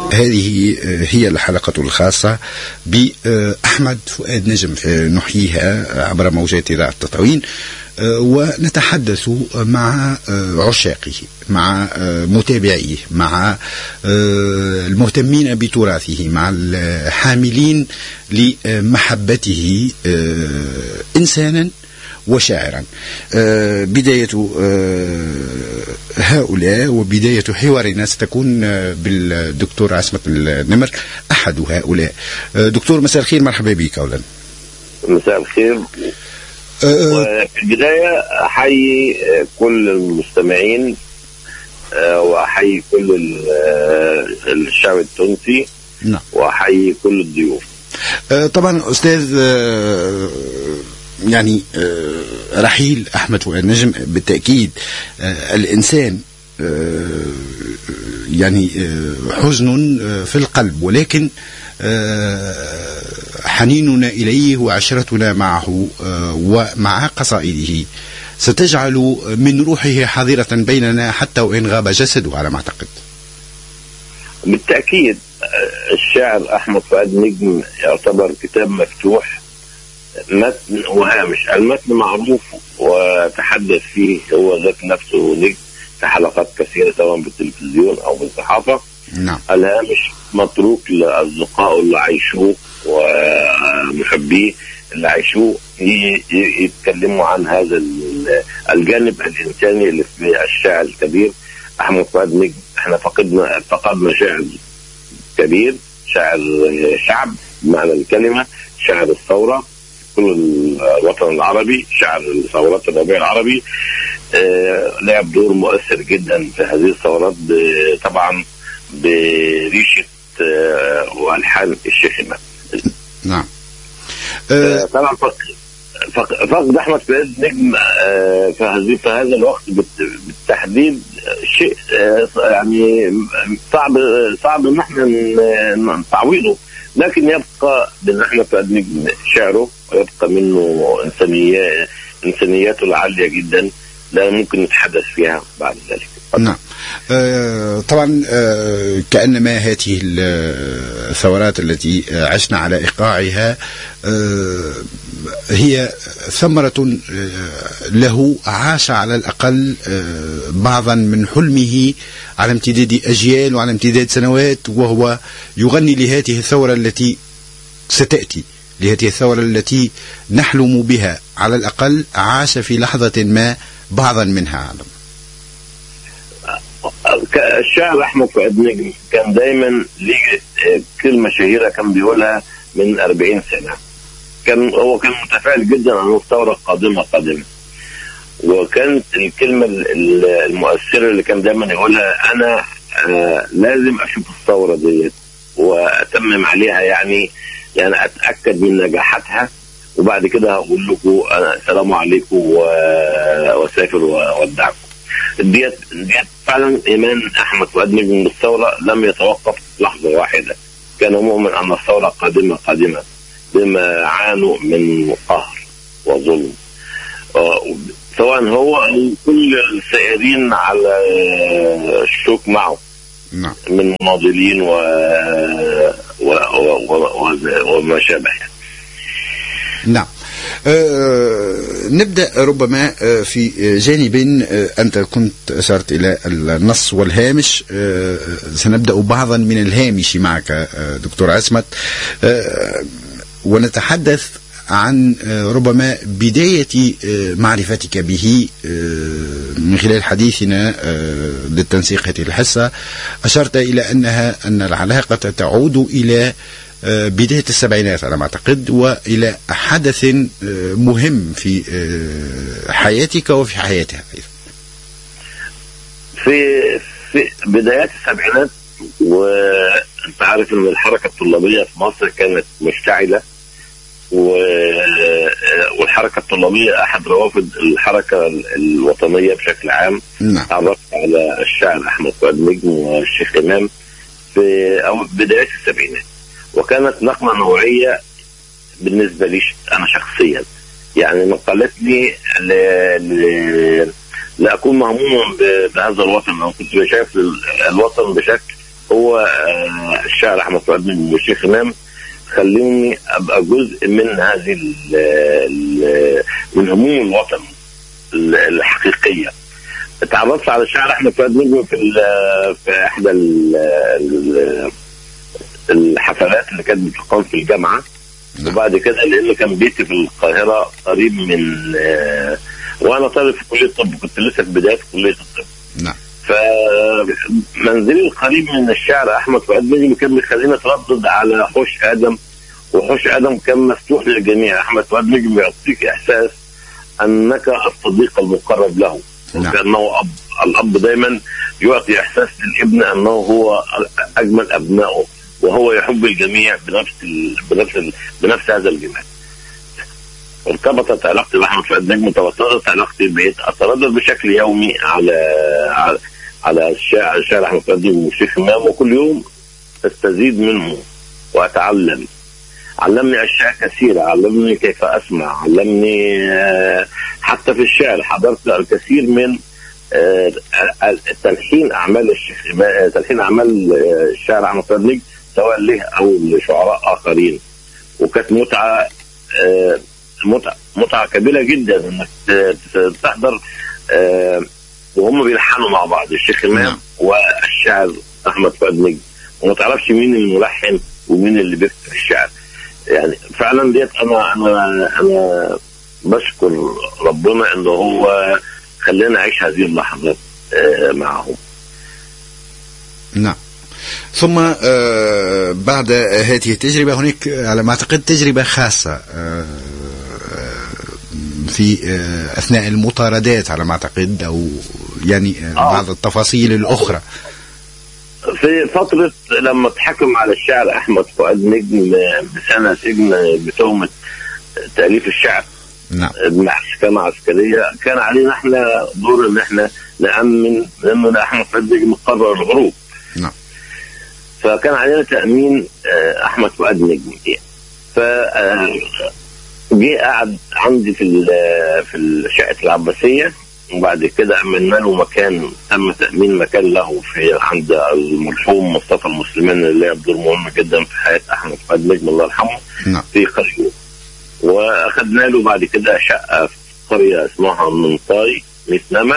هذه هي الحلقة الخاصة بأحمد فؤاد نجم نحييها عبر موجات إذاعة التطاوين ونتحدث مع عشاقه مع متابعيه مع المهتمين بتراثه مع الحاملين لمحبته انسانا وشاعرا آه، بداية آه، هؤلاء وبداية حوارنا ستكون آه، بالدكتور عصمت النمر أحد هؤلاء دكتور مساء الخير مرحبا بك أولا مساء الخير في البداية أحيي كل المستمعين وأحيي كل الشعب التونسي نعم. وأحيي كل الضيوف طبعا أستاذ يعني آه، رحيل أحمد فؤاد نجم بالتأكيد آه، الإنسان آه، يعني حزن في القلب ولكن حنيننا إليه وعشرتنا معه ومع قصائده ستجعل من روحه حاضرة بيننا حتى وإن غاب جسده على ما أعتقد بالتأكيد الشاعر أحمد فؤاد نجم يعتبر كتاب مفتوح متن وهامش المتن معروف وتحدث فيه هو ذات نفسه نجم في حلقات كثيرة سواء بالتلفزيون أو بالصحافة نعم الهامش متروك لأصدقائه اللي عايشوه ومحبيه اللي عايشوه يتكلموا عن هذا الجانب الإنساني اللي في الشاعر الكبير أحمد فؤاد نجم احنا فقدنا فقدنا شاعر كبير شاعر شعب بمعنى الكلمة شاعر الثورة كل الوطن العربي شعب الثورات الربيع العربي آه، لعب دور مؤثر جدا في هذه الثورات طبعا بريشه آه، والحان الشيخ امام نعم آه، طبعا فقد احمد فؤاد نجم في هذه في هذا الوقت بالتحديد شيء يعني صعب صعب ان احنا تعويضه لكن يبقى بان احنا فؤاد نجم شعره ويبقى منه انسانيه انسانياته العاليه جدا لا ممكن نتحدث فيها بعد ذلك نعم آه طبعا آه كأنما هذه الثورات التي عشنا على إيقاعها آه هي ثمرة آه، له عاش على الأقل آه، بعضا من حلمه على امتداد أجيال وعلى امتداد سنوات وهو يغني لهذه الثورة التي ستأتي لهذه الثورة التي نحلم بها على الأقل عاش في لحظة ما بعضا منها عالم الشاعر احمد فؤاد نجم كان دايما ليه كلمه شهيره كان بيقولها من 40 سنه كان هو كان متفائل جدا عن الثوره القادمه قادمه وكانت الكلمه المؤثره اللي كان دايما يقولها انا آه لازم اشوف الثوره ديت واتمم عليها يعني يعني اتاكد من نجاحاتها وبعد كده هقول لكم السلام عليكم واسافر واودعكم. ديت ديت فعلا ايمان احمد فؤاد نجم بالثوره لم يتوقف لحظه واحده. كان مؤمن ان الثوره قادمه قادمه بما عانوا من قهر وظلم. سواء هو او كل السائرين على الشوك معه. نعم. من مناضلين و... و... و... وما شابه يعني. نعم أه نبدا ربما أه في جانب أه انت كنت اشرت الى النص والهامش أه سنبدا بعضا من الهامش معك أه دكتور عصمت أه ونتحدث عن ربما بداية معرفتك به من خلال حديثنا للتنسيق هذه الحصة أشرت إلى أنها أن العلاقة تعود إلى بداية السبعينات على ما أعتقد وإلى حدث مهم في حياتك وفي حياتها أيضا في في بدايات السبعينات وانت عارف ان الحركه الطلابيه في مصر كانت مشتعله والحركة الطلابية أحد روافد الحركة الوطنية بشكل عام نعم. تعرفت على الشاعر أحمد فؤاد نجم والشيخ إمام في أو بدايات السبعينات وكانت نقلة نوعية بالنسبة لي أنا شخصيا يعني نقلتني ل... ل... لأكون مهموما بهذا الوطن أنا كنت شايف الوطن بشكل هو آه، الشاعر احمد فؤاد نجم والشيخ امام خلوني ابقى جزء من هذه ال ال من هموم الوطن ال- الحقيقيه اتعرفت على الشاعر احمد فؤاد نجم في ال- في احدى ال- ال- الحفلات اللي كانت بتقام في الجامعه نعم. وبعد كده لانه كان بيتي في القاهره قريب من آه، وانا طالب في كليه الطب كنت لسه في بدايه كليه الطب نعم فمنزلي القريب من الشاعر احمد فؤاد نجم كان بيخليني اتردد على حوش ادم وحوش ادم كان مفتوح للجميع احمد فؤاد نجم يعطيك احساس انك الصديق المقرب له نعم. وكانه اب الاب دايما يعطي احساس للابن انه هو اجمل ابنائه وهو يحب الجميع بنفس ال... بنفس ال... بنفس هذا الجمال ارتبطت علاقتي باحمد فؤاد نجم توترت علاقتي بقيت اتردد بشكل يومي على على, على الشاعر الشاعر احمد فؤاد نجم والشيخ امام وكل يوم استزيد منه واتعلم علمني اشياء كثيره علمني كيف اسمع علمني آه، حتى في الشعر حضرت الكثير من آه، تلحين اعمال الشيخ إمام- تلحين اعمال آه، الشاعر احمد فؤاد نجم سواء له او لشعراء اخرين وكانت متعه آه، متعه متعه كبيره جدا انك ت- ت- تحضر آه، وهم بيلحنوا مع بعض الشيخ امام نعم. والشاعر احمد فؤاد نجم وما تعرفش مين الملحن ومين اللي بيكتب الشعر يعني فعلا ديت انا انا انا بشكر ربنا ان هو خلاني اعيش هذه اللحظات آه، معهم نعم ثم آه، بعد هذه التجربة هناك على ما أعتقد تجربة خاصة آه، في آه، أثناء المطاردات على ما أعتقد أو يعني آه، آه. بعض التفاصيل الأخرى في فترة لما اتحكم على الشاعر أحمد فؤاد نجم بسنة سجن بتهمة تأليف الشعر نعم بمحكمة عسكرية كان علينا احنا دور ان احنا نأمن لأن أحمد فؤاد نجم قرر الهروب نعم فكان علينا تأمين آه، أحمد فؤاد نجم ف آه، جه قعد عندي في ال- في شقة العباسية وبعد كده أمنا له مكان تم تأمين مكان له في عند المرحوم مصطفى المسلمين اللي لعب دور مهم جدا في حياة أحمد فؤاد نجم الله يرحمه نعم في قرية واخدنا له بعد كده شقه في قريه اسمها منطاي ميتنما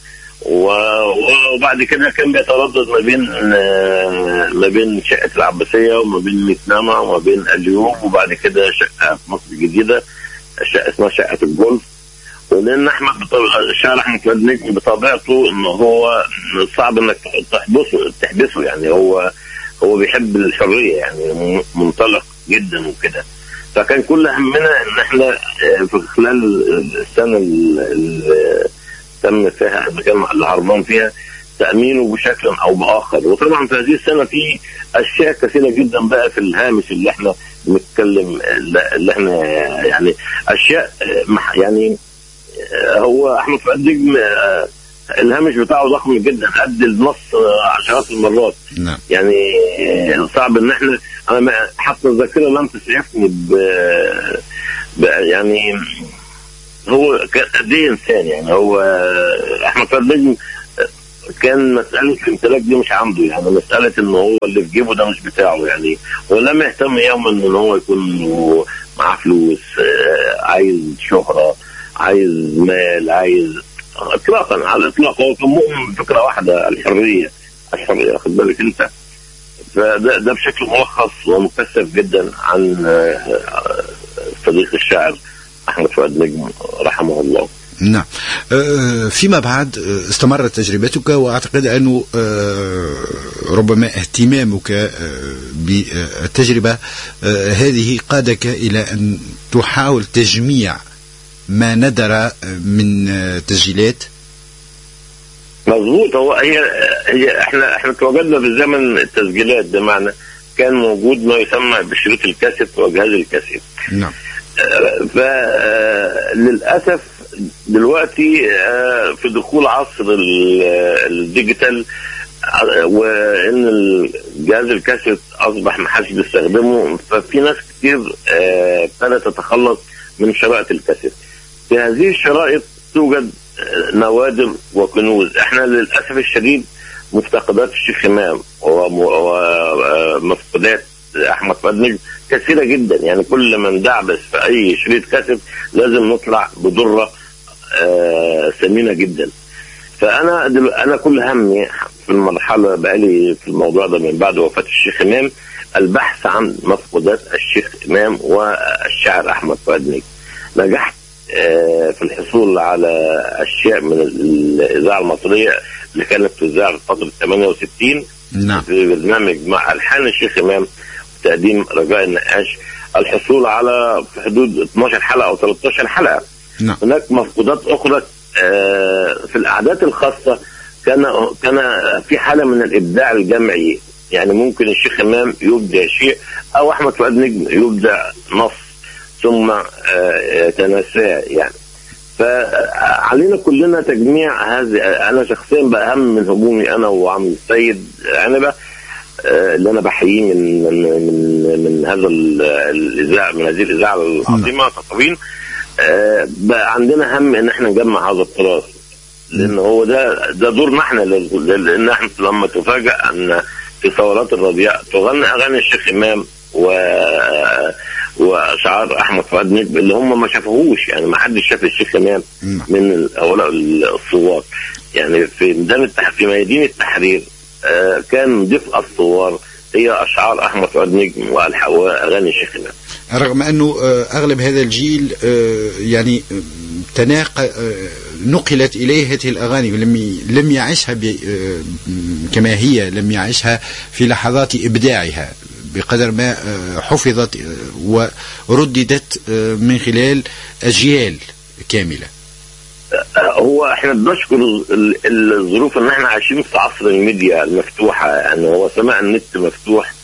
و- وبعد كده كان بيتردد ما بين آه، ما بين شقه العباسيه وما بين ميتنما وما بين اليوم وبعد كده شقه في مصر الجديده شقه اسمها شقه الجولف ولان احمد بطبع- الشاعر احمد فؤاد نجم بطبيعته ان هو صعب انك تحبسه تحبسه يعني هو هو بيحب الحريه يعني م- منطلق جدا وكده فكان كل همنا ان احنا آه، في خلال السنه اللي تم فيها اللي كان اللي هربان فيها تامينه بشكل او باخر وطبعا في هذه السنه في اشياء كثيره جدا بقى في الهامش اللي احنا بنتكلم اللي احنا يعني اشياء آه، مح- يعني آه، هو احمد فؤاد نجم آه، الهامش بتاعه ضخم جدا قد النص آه، عشرات المرات نعم يعني آه، صعب ان احنا انا ما- حتى الذاكره لم تسعفني ب... ب... يعني هو كان قد ايه انسان يعني هو احمد فؤاد نجم كان مسألة الامتلاك دي مش عنده يعني مسألة ان هو اللي في جيبه ده مش بتاعه يعني ولم يهتم يوما ان هو يكون معاه فلوس آه، عايز شهرة عايز مال عايز اطلاقا على الاطلاق هو كان مؤمن بفكرة واحدة الحرية الحرية خد بالك انت فده ده بشكل ملخص ومكثف جدا عن آه، صديق الشاعر احمد فؤاد نجم رحمه الله نعم آه، فيما بعد آه، استمرت تجربتك واعتقد انه آه، ربما اهتمامك آه، بالتجربه آه، هذه قادك الى ان تحاول تجميع ما ندر من آه، تسجيلات مظبوط هو هي هي احنا احنا تواجدنا في زمن التسجيلات بمعنى كان موجود ما يسمى بشريط الكاسيت وجهاز الكاسيت نعم فللاسف دلوقتي آه، في دخول عصر ال- الديجيتال آه، وان الجهاز الكاسيت اصبح ما حدش بيستخدمه ففي ناس كتير آه، ابتدت تتخلص من شرائط الكاسيت في هذه الشرائط توجد آه، نوادر وكنوز احنا للاسف الشديد مفتقدات الشيخ امام ومفقودات احمد فؤاد نجم كثيره جدا يعني كل ما ندعبس في اي شريط كاسب لازم نطلع بضره آه، ثمينه جدا فانا دل... انا كل همي في المرحله بقالي في الموضوع ده من بعد وفاه الشيخ امام البحث عن مفقودات الشيخ امام والشاعر احمد فؤاد نجم نجحت آه، في الحصول على اشياء من الاذاعه المصريه اللي كانت تذاع في فتره 68 نعم في برنامج مع الحان الشيخ امام وتقديم رجاء النقاش الحصول على في حدود 12 حلقه او 13 حلقه نعم هناك مفقودات اخرى آه، في الاعداد الخاصه كان كان في حاله من الابداع الجمعي يعني ممكن الشيخ امام يبدع شيء او احمد فؤاد نجم يبدع نص ثم آه، يتناساه يعني فعلينا كلنا تجميع هذه انا شخصيا بقى اهم من هجومي انا وعم السيد عنبه آه، اللي انا بحييه من من من, من هذا ال- الاذاعه من هذه الاذاعه العظيمه تطوين آه، بقى عندنا هم ان احنا نجمع هذا التراث لان هو ده ده دورنا احنا لل- لان احنا لما تفاجئ ان في ثورات الربيع تغني اغاني الشيخ امام و واشعار احمد فؤاد نجم اللي هم ما شافوهوش يعني ما حدش شاف الشيخ امام نعم. من هؤلاء الثوار يعني في ميدان التح... في ميادين التحرير آه، كان دفء الثوار هي اشعار احمد فؤاد نجم والح- واغاني الشيخ امام رغم أنه آه، أغلب هذا الجيل آه، يعني آه، تناق آه، نقلت إليه هذه الأغاني ولم ي- لم يعيشها ب- آه، كما هي لم يعيشها في لحظات إبداعها بقدر ما آه، حفظت آه، ورددت آه، من خلال أجيال كاملة هو احنا بنشكر ال- ال- الظروف ان احنا عايشين في عصر الميديا المفتوحه يعني هو سماع النت مفتوح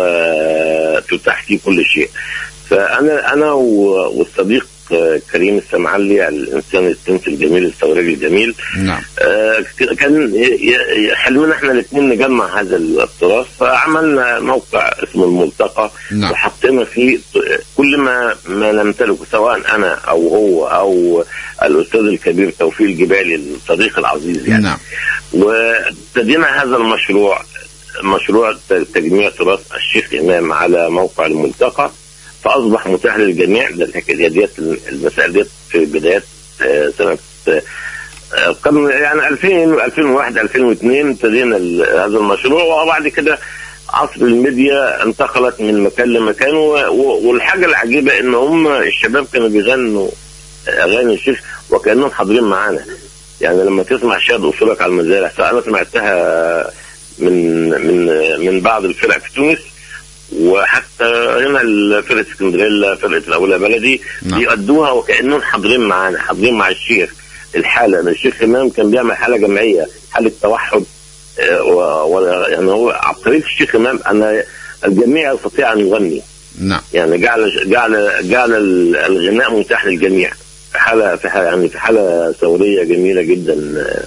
وتتاح فيه كل شيء فانا انا و- والصديق آه، كريم السمعلي الانسان التونسي الجميل الثورجي الجميل نعم آه، كان ي- ي- حلمنا احنا الاثنين نجمع هذا التراث فعملنا موقع اسمه الملتقى نعم. وحطينا فيه كل ما ما نمتلكه سواء انا او هو او الاستاذ الكبير توفيق الجبالي الصديق العزيز يعني نعم وابتدينا هذا المشروع مشروع تجميع تراث الشيخ امام على موقع الملتقى فاصبح متاح للجميع ده الحكايه ديت المسائل ديت في بدايات آه، سنه آه، قبل يعني 2000 2001 2002 ابتدينا ال- هذا المشروع وبعد كده عصر الميديا انتقلت من مكان لمكان و- و- والحاجه العجيبه ان هم الشباب كانوا بيغنوا اغاني الشيخ وكانهم حاضرين معانا يعني لما تسمع شاد اصولك على المزارع فانا سمعتها من من من بعض الفرق في تونس وحتى هنا فرقه اسكندريه فرقه الاولى بلدي نعم. بيأدوها وكانهم حاضرين معانا حاضرين مع الشيخ الحاله لأن الشيخ امام كان بيعمل حاله جماعيه حاله توحد آه، و- و- يعني هو عبقريه الشيخ امام ان الجميع يستطيع ان يغني نعم يعني جعل جعل جعل الغناء متاح للجميع في حاله في حالة يعني في حاله ثوريه جميله جدا آه،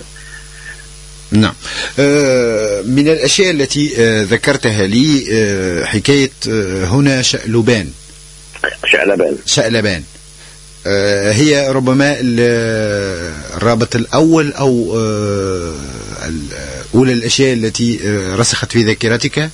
نعم آه، من الأشياء التي آه، ذكرتها لي آه، حكاية آه، هنا شألبان شقلبان شألبان آه، هي ربما ال- الرابط الأول أو آه، ال- أولى الأشياء التي آه، رسخت في ذاكرتك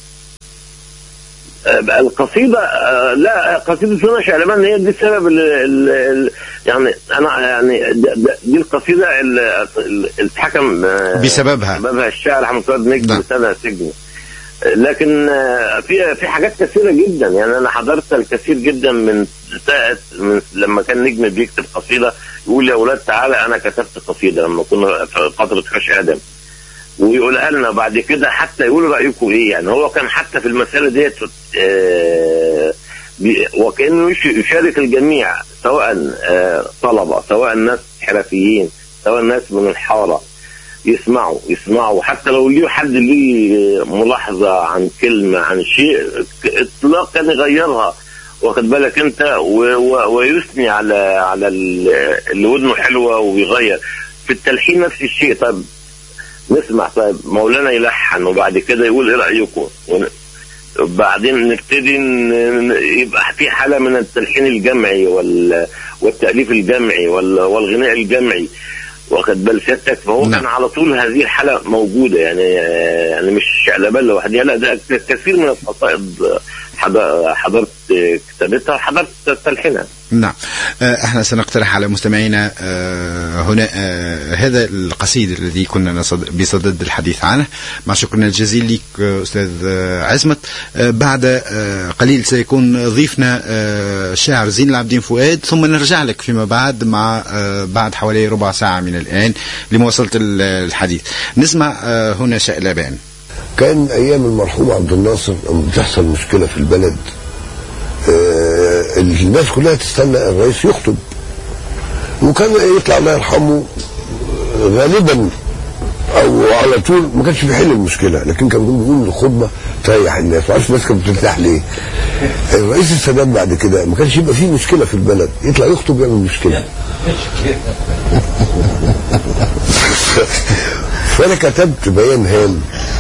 آه، القصيدة آه، لا قصيدة هنا شعلبان هي دي السبب اللي اللي يعني أنا يعني د- د- دي القصيدة اللي اللي اتحكم آه، بسببها. بسببها الشاعر أحمد فؤاد نجم نعم. بسنة سجن آه، لكن آه، في في حاجات كثيرة جدا يعني أنا حضرت الكثير جدا من ساعة من لما كان نجم بيكتب قصيدة يقول يا أولاد تعالى أنا كتبت قصيدة لما كنا في فترة خش آدم ويقولها لنا بعد كده حتى يقولوا رايكم ايه يعني هو كان حتى في المساله ديت آه، بي- وكانه يش- يشارك الجميع سواء آه، طلبه سواء ناس حرفيين سواء ناس من الحاره يسمعوا يسمعوا حتى لو ليه حد ليه ملاحظه عن كلمه عن شيء ك- اطلاقا يغيرها واخد بالك انت و- و- ويثني على على ال- اللي ودنه حلوه ويغير في التلحين نفس الشيء طب نسمع طيب مولانا يلحن وبعد كده يقول ايه رايكم ون- وبعدين نبتدي ن- ن- يبقى في حاله من التلحين الجمعي وال والتاليف الجمعي وال- والغناء الجمعي واخد بال سيادتك فهو نعم. كان على طول هذه الحاله موجوده يعني آه، يعني مش شعلبان لوحدها لا ده كثير من القصائد حض- حضرت كتابتها وحضرت تلحينها نعم آه، احنا سنقترح على مستمعينا آه، هنا آه، هذا القصيد الذي كنا نصد- بصدد الحديث عنه مع شكرنا الجزيل لك آه، استاذ آه، عزمت آه، بعد آه، قليل سيكون ضيفنا آه، الشاعر زين العابدين فؤاد ثم نرجع لك فيما بعد مع آه، بعد حوالي ربع ساعة من الآن لمواصلة ال- الحديث نسمع آه، هنا شقلبان كان ايام المرحوم عبد الناصر لما بتحصل مشكله في البلد آه، الناس كلها تستنى الرئيس يخطب وكان يطلع الله يرحمه غالبا او على طول ما كانش بيحل المشكله لكن كان بيقول الخطبه تريح الناس ما اعرفش الناس كانت بترتاح ليه الرئيس السادات بعد كده ما كانش يبقى فيه مشكله في البلد يطلع يخطب يعمل مشكله فانا كتبت بيان هام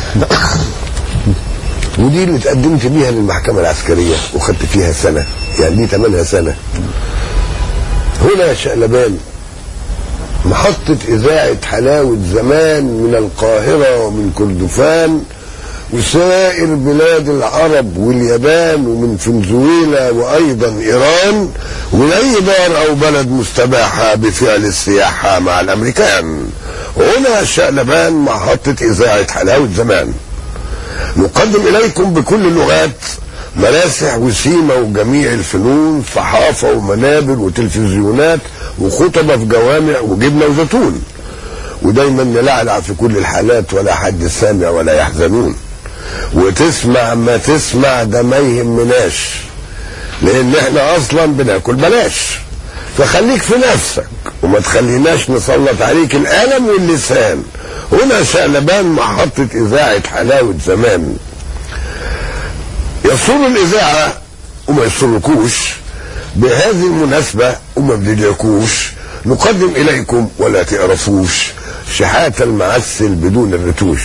ودي اللي اتقدمت بيها للمحكمة العسكرية وخدت فيها سنة يعني دي تمنها سنة هنا يا شقلبان محطة إذاعة حلاوة زمان من القاهرة ومن كردفان وسائر بلاد العرب واليابان ومن فنزويلا وأيضا إيران ومن أي دار أو بلد مستباحة بفعل السياحة مع الأمريكان هنا شقلبان محطة إذاعة حلاوة زمان نقدم إليكم بكل اللغات مراسح وسيمة وجميع الفنون صحافة ومنابر وتلفزيونات وخطبة في جوامع وجبنة وزيتون ودايما نلعلع في كل الحالات ولا حد سامع ولا يحزنون وتسمع ما تسمع ده ما يهمناش لان احنا اصلا بناكل بلاش فخليك في نفسك وما تخليناش نسلط عليك القلم واللسان هنا شقلبان محطة إذاعة حلاوة زمان يسر الإذاعة وما يسركوش بهذه المناسبة وما بدلكوش نقدم إليكم ولا تعرفوش شحات المعسل بدون الرتوش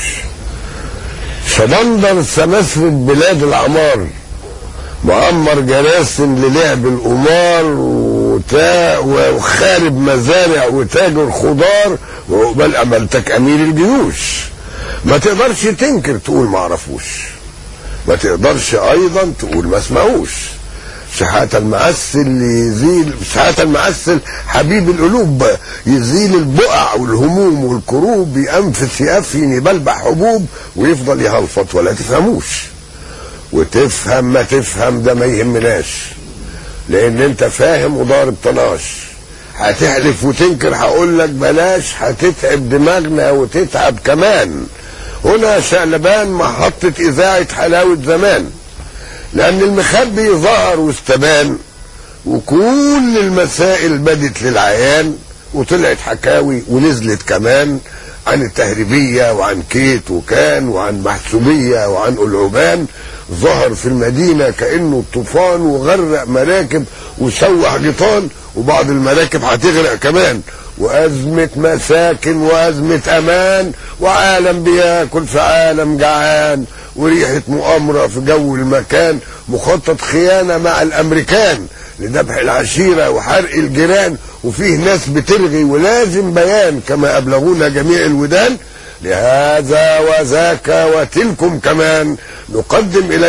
شبندر سمسرة بلاد العمار معمر جراسم للعب القمار وتا وخارب مزارع وتاجر خضار وقبل املتك امير الجيوش ما تقدرش تنكر تقول ما عرفوش ما تقدرش ايضا تقول ما اسمعوش شحات المعسل يزيل شحات المعسل حبيب القلوب يزيل البقع والهموم والكروب ينفس يقفين يبلبع حبوب ويفضل يهلفط ولا تفهموش وتفهم ما تفهم ده ما يهمناش لان انت فاهم وضارب طناش هتحلف وتنكر هقول لك بلاش هتتعب دماغنا وتتعب كمان هنا شقلبان محطة إذاعة حلاوة زمان لأن المخبي ظهر واستبان وكل المسائل بدت للعيان وطلعت حكاوي ونزلت كمان عن التهريبية وعن كيت وكان وعن محسوبية وعن ألعبان ظهر في المدينة كأنه الطوفان وغرق مراكب وشوح جيطان وبعض المراكب هتغرق كمان وأزمة مساكن وأزمة أمان وعالم بياكل في عالم جعان وريحة مؤامرة في جو المكان مخطط خيانة مع الأمريكان لذبح العشيرة وحرق الجيران وفيه ناس بترغي ولازم بيان كما أبلغونا جميع الودان لهذا وذاك وتلكم كمان نقدم إلى